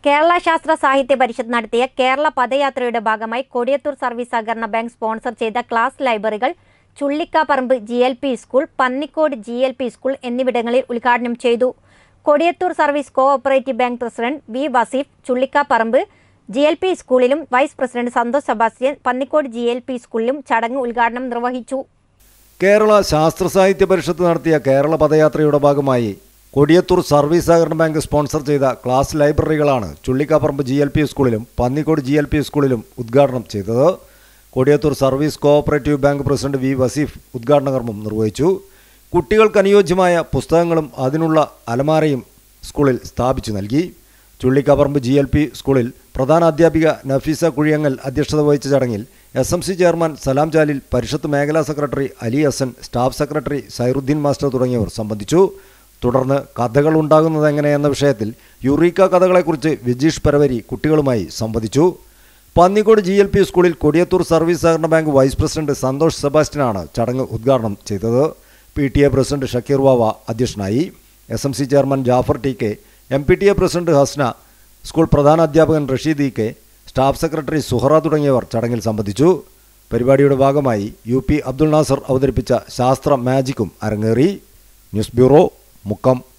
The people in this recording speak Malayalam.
കേരള ശാസ്ത്ര സാഹിത്യ പരിഷത്ത് നടത്തിയ കേരള പദയാത്രയുടെ ഭാഗമായി കൊടിയത്തൂർ സർവീസ് സഹകരണ ബാങ്ക് സ്പോൺസർ ചെയ്ത ക്ലാസ് ലൈബ്രറികൾ Chullikkaparamba G L P school Pannikode G L P school എന്നിവിടങ്ങളിൽ ഉദ്ഘാടനം ചെയ്തു Kodiyathur service cooperative bank president V Vaseef Chullikkaparamba G L P സ്കൂളിലും vice president Santhosh Sebastian Pannikode G L P സ്കൂളിലും ചടങ്ങ് ഉദ്ഘാടനം നിർവഹിച്ചു കേരള ശാസ്ത്ര സാഹിത്യ പരിഷത്ത് നടത്തിയ കേരള പദയാത്രയുടെ ഭാഗമായി കൊടിയത്തൂർ സർവീസ് സഹകരണ ബാങ്ക് സ്പോൺസർ ചെയ്ത ക്ലാസ് ലൈബ്രറികളാണ് ചുള്ളിക്കാപ്പറമ്പ് ജി എൽ പി സ്കൂളിലും പന്നിക്കോട് ജി എൽ പി സ്കൂളിലും ഉദ്ഘാടനം ചെയ്തത് Kodiyathur service cooperative bank president V Vaseef ഉദ്ഘാടന കർമ്മം നിർവഹിച്ചു കുട്ടികൾക്ക് അനുയോജ്യമായ പുസ്തകങ്ങളും അതിനുള്ള അലമാരയും സ്കൂളിൽ സ്ഥാപിച്ചു നൽകി ചുള്ളിക്കപ്പറമ്പ് ജി എൽ പി സ്കൂളിൽ പ്രധാന അധ്യാപിക നഫീസ കുഴിയങ്ങൽ അധ്യക്ഷത വഹിച്ച ചടങ്ങിൽ S M C chairman Salam Jalil Parishad മേഖലാ secretary Ali Hasan staff secretary Sairudheen master തുടങ്ങിയവർ സംബന്ധിച്ചു തുടർന്ന് കഥകൾ ഉണ്ടാകുന്നത് എങ്ങനെ എന്ന വിഷയത്തിൽ യുറീക്ക കഥകളെക്കുറിച്ച് വിജീഷ് പരവരി കുട്ടികളുമായി സംവദിച്ചു പന്നിക്കോട് ജി എൽ പി സ്കൂളിൽ കൊടിയത്തൂർ സർവീസ് സഹകരണ ബാങ്ക് വൈസ് പ്രസിഡന്റ് സന്തോഷ് സെബാസ്റ്റ്യനാണ് ചടങ്ങ് ഉദ്ഘാടനം ചെയ്തത് P T A president Shakeer Vava അധ്യക്ഷനായി S M C chairman Jafar T K M P T A president Hasna school പ്രധാന അധ്യാപകൻ Rasheed E K staff secretary Suhara തുടങ്ങിയവർ ചടങ്ങിൽ സംബന്ധിച്ചു പരിപാടിയുടെ ഭാഗമായി യു പി അബ്ദുൾ നാസർ അവതരിപ്പിച്ച ശാസ്ത്ര മാജിക്കും അരങ്ങേറി ന്യൂസ് ബ്യൂറോ മുക്കം